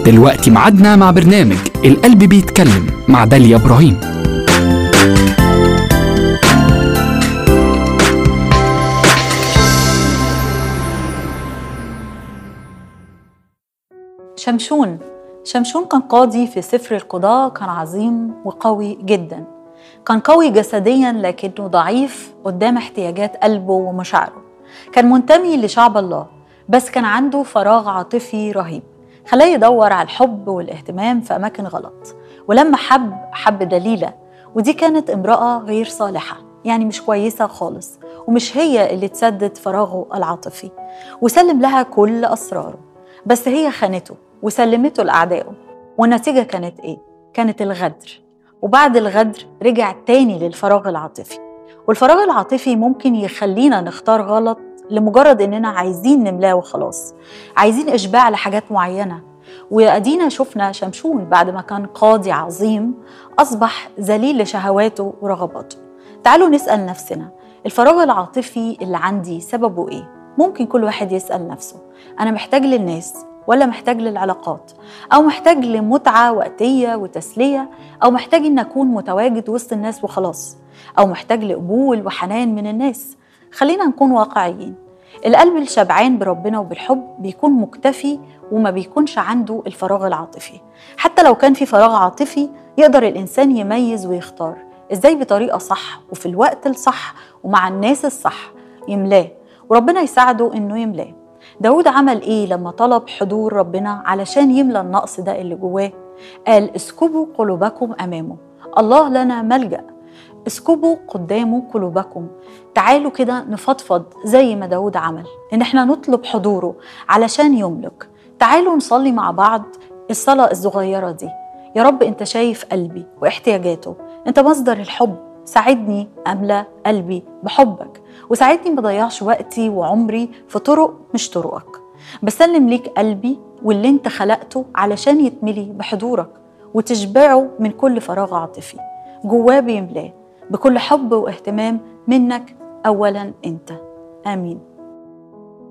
دلوقتي معادنا مع برنامج القلب بيتكلم مع داليا إبراهيم شمشون شمشون كان قاضي في سفر القضاء كان عظيم وقوي جدا كان قوي جسديا لكنه ضعيف قدام احتياجات قلبه ومشاعره كان منتمي لشعب الله بس كان عنده فراغ عاطفي رهيب خلاه يدور على الحب والاهتمام في أماكن غلط ولما حب حب دليلة ودي كانت امرأة غير صالحة يعني مش كويسة خالص ومش هي اللي تسدد فراغه العاطفي وسلم لها كل أسراره بس هي خانته وسلمته لأعدائه والنتيجة كانت إيه؟ كانت الغدر وبعد الغدر رجع تاني للفراغ العاطفي والفراغ العاطفي ممكن يخلينا نختار غلط لمجرد إننا عايزين نملاه وخلاص عايزين إشباع لحاجات معينة وأدينا شفنا شمشون بعد ما كان قاضي عظيم أصبح ذليل لشهواته ورغباته تعالوا نسأل نفسنا الفراغ العاطفي اللي عندي سببه إيه؟ ممكن كل واحد يسأل نفسه أنا محتاج للناس ولا محتاج للعلاقات أو محتاج لمتعة وقتية وتسلية أو محتاج إن أكون متواجد وسط الناس وخلاص أو محتاج لقبول وحنان من الناس خلينا نكون واقعيين القلب الشبعان بربنا وبالحب بيكون مكتفي وما بيكونش عنده الفراغ العاطفي حتى لو كان في فراغ عاطفي يقدر الإنسان يميز ويختار إزاي بطريقة صح وفي الوقت الصح ومع الناس الصح يملاه وربنا يساعده إنه يملاه داود عمل إيه لما طلب حضور ربنا علشان يملى النقص ده اللي جواه قال اسكبوا قلوبكم أمامه الله لنا ملجأ اسكبوا قدامه قلوبكم تعالوا كده نفضفض زي ما داود عمل ان احنا نطلب حضوره علشان يملك تعالوا نصلي مع بعض الصلاة الصغيرة دي يا رب انت شايف قلبي واحتياجاته انت مصدر الحب ساعدني املى قلبي بحبك وساعدني ما اضيعش وقتي وعمري في طرق مش طرقك بسلم ليك قلبي واللي انت خلقته علشان يتملي بحضورك وتشبعه من كل فراغ عاطفي جواه بيملاه بكل حب واهتمام منك اولا انت امين